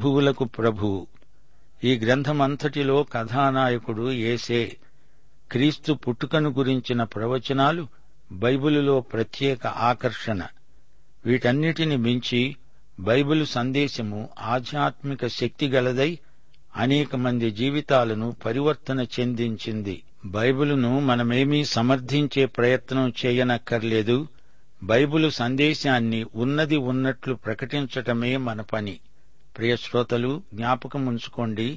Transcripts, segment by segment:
ప్రభువులకు ప్రభువు ఈ గ్రంథమంతటిలో కథానాయకుడు ఏసే క్రీస్తు పుట్టుకను గురించిన ప్రవచనాలు బైబిలులో ప్రత్యేక ఆకర్షణ వీటన్నిటిని మించి బైబిలు సందేశము ఆధ్యాత్మిక శక్తి గలదై అనేక మంది జీవితాలను పరివర్తన చెందించింది బైబిలును మనమేమీ సమర్థించే ప్రయత్నం చేయనక్కర్లేదు బైబిలు సందేశాన్ని ఉన్నది ఉన్నట్లు ప్రకటించటమే మన పని ప్రియ శ్రోతలు జ్ఞాపకం ఉంచుకోండి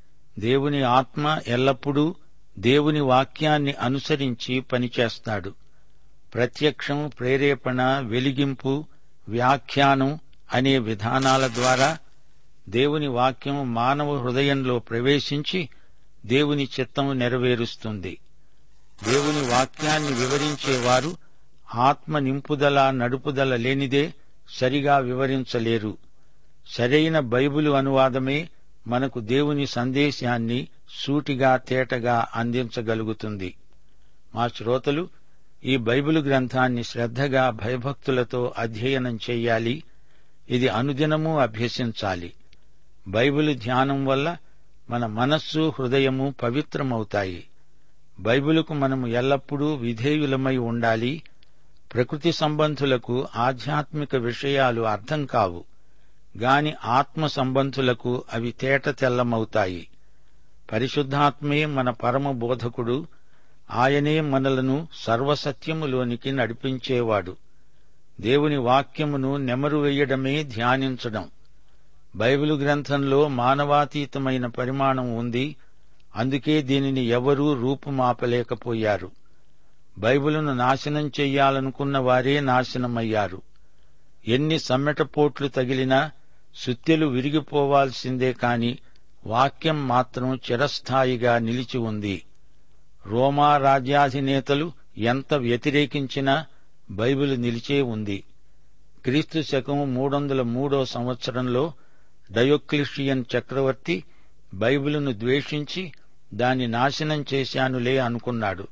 దేవుని ఆత్మ ఎల్లప్పుడూ దేవుని వాక్యాన్ని అనుసరించి పనిచేస్తాడు ప్రత్యక్షం ప్రేరేపణ వెలిగింపు వ్యాఖ్యానం అనే విధానాల ద్వారా దేవుని వాక్యం మానవ హృదయంలో ప్రవేశించి దేవుని చిత్తం నెరవేరుస్తుంది దేవుని వాక్యాన్ని వివరించేవారు ఆత్మ నింపుదల నడుపుదల లేనిదే సరిగా వివరించలేరు సరైన బైబిలు అనువాదమే మనకు దేవుని సందేశాన్ని సూటిగా తేటగా అందించగలుగుతుంది మా శ్రోతలు ఈ బైబిలు గ్రంథాన్ని శ్రద్ధగా భయభక్తులతో అధ్యయనం చెయ్యాలి ఇది అనుదినము అభ్యసించాలి బైబిలు ధ్యానం వల్ల మన మనస్సు హృదయము పవిత్రమవుతాయి బైబిలుకు మనము ఎల్లప్పుడూ విధేయులమై ఉండాలి ప్రకృతి సంబంధులకు ఆధ్యాత్మిక విషయాలు అర్థం కావు గాని ఆత్మ సంబంధులకు అవి తేట తెల్లమవుతాయి పరిశుద్ధాత్మే మన పరమ బోధకుడు ఆయనే మనలను సర్వసత్యములోనికి నడిపించేవాడు దేవుని వాక్యమును నెమరు వేయడమే ధ్యానించడం బైబిలు గ్రంథంలో మానవాతీతమైన పరిమాణం ఉంది అందుకే దీనిని ఎవరూ రూపుమాపలేకపోయారు బైబిలును నాశనం చెయ్యాలనుకున్న వారే నాశనమయ్యారు ఎన్ని సమ్మెటపోట్లు తగిలినా సుత్తెలు విరిగిపోవాల్సిందే కాని వాక్యం మాత్రం చిరస్థాయిగా నిలిచి ఉంది రోమా రాజ్యాధినేతలు ఎంత వ్యతిరేకించినా బైబిల్ నిలిచే ఉంది క్రీస్తు శకం మూడొందల మూడో సంవత్సరంలో డయోక్లిషియన్ చక్రవర్తి బైబిలును ద్వేషించి దాన్ని నాశనం చేశానులే అనుకున్నాడు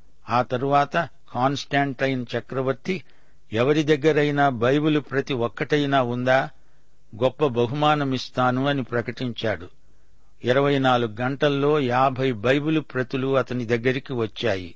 ఆ తరువాత కాన్స్టాంటైన్ చక్రవర్తి ఎవరి దగ్గరైనా బైబిలు ప్రతి ఒక్కటైనా ఉందా గొప్ప బహుమానమిస్తాను అని ప్రకటించాడు ఇరవై నాలుగు గంటల్లో యాభై బైబిలు ప్రతులు అతని దగ్గరికి వచ్చాయి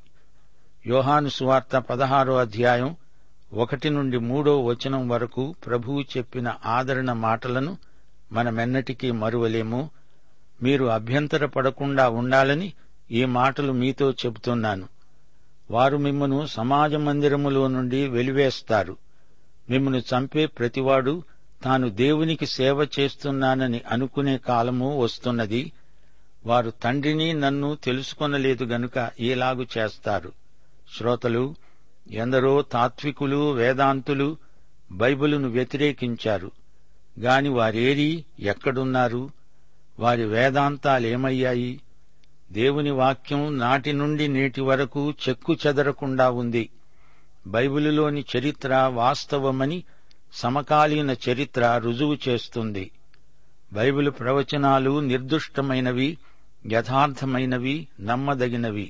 యోహాను సువార్త పదహారో అధ్యాయం ఒకటి నుండి మూడో వచనం వరకు ప్రభువు చెప్పిన ఆదరణ మాటలను మనమెన్నటికీ మరువలేము మీరు అభ్యంతర పడకుండా ఉండాలని ఈ మాటలు మీతో చెబుతున్నాను వారు మిమ్మను సమాజ మందిరములో నుండి వెలివేస్తారు మిమ్మను చంపే ప్రతివాడు తాను దేవునికి సేవ చేస్తున్నానని అనుకునే కాలము వస్తున్నది వారు తండ్రిని నన్ను తెలుసుకొనలేదు గనుక ఈలాగు చేస్తారు శ్రోతలు ఎందరో తాత్వికులు వేదాంతులు బైబిలును వ్యతిరేకించారు గాని వారేరి ఎక్కడున్నారు వారి వేదాంతాలేమయ్యాయి దేవుని వాక్యం నాటి నుండి నేటి వరకు చెక్కు చెదరకుండా ఉంది బైబిలులోని చరిత్ర వాస్తవమని సమకాలీన చరిత్ర రుజువు చేస్తుంది బైబిలు ప్రవచనాలు నిర్దుష్టమైనవి యథార్థమైనవి నమ్మదగినవి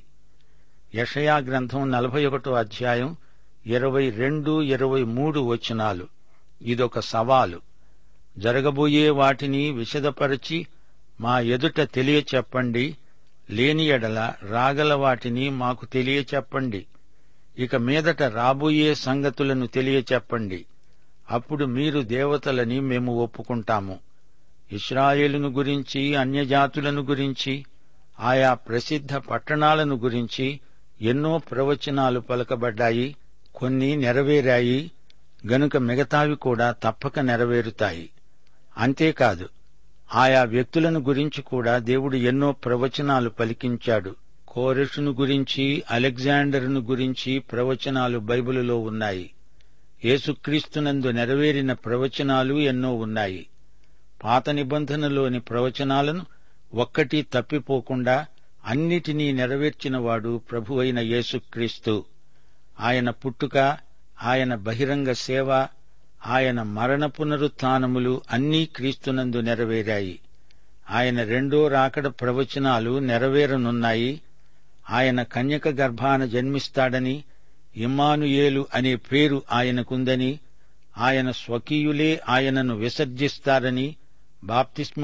యషయా గ్రంథం నలభై ఒకటో అధ్యాయం ఇరవై రెండు ఇరవై మూడు వచనాలు ఇదొక సవాలు జరగబోయే వాటిని విశదపరచి మా ఎదుట తెలియచెప్పండి లేని ఎడల రాగల వాటిని మాకు తెలియచెప్పండి ఇక మీదట రాబోయే సంగతులను తెలియచెప్పండి అప్పుడు మీరు దేవతలని మేము ఒప్పుకుంటాము ఇస్రాయేలును గురించి అన్యజాతులను గురించి ఆయా ప్రసిద్ధ పట్టణాలను గురించి ఎన్నో ప్రవచనాలు పలకబడ్డాయి కొన్ని నెరవేరాయి గనుక మిగతావి కూడా తప్పక నెరవేరుతాయి అంతేకాదు ఆయా వ్యక్తులను గురించి కూడా దేవుడు ఎన్నో ప్రవచనాలు పలికించాడు కోరెషును గురించి అలెగ్జాండర్ను గురించి ప్రవచనాలు బైబిలులో ఉన్నాయి యేసుక్రీస్తునందు నెరవేరిన ప్రవచనాలు ఎన్నో ఉన్నాయి పాత నిబంధనలోని ప్రవచనాలను ఒక్కటి తప్పిపోకుండా అన్నిటినీ నెరవేర్చినవాడు ప్రభువైన యేసుక్రీస్తు ఆయన పుట్టుక ఆయన బహిరంగ సేవ ఆయన మరణ పునరుత్నములు అన్నీ క్రీస్తునందు నెరవేరాయి ఆయన రెండో రాకడ ప్రవచనాలు నెరవేరనున్నాయి ఆయన కన్యక గర్భాన జన్మిస్తాడని ఇమ్మానుయేలు అనే పేరు ఆయనకుందని ఆయన స్వకీయులే ఆయనను విసర్జిస్తారని బాప్తిస్మ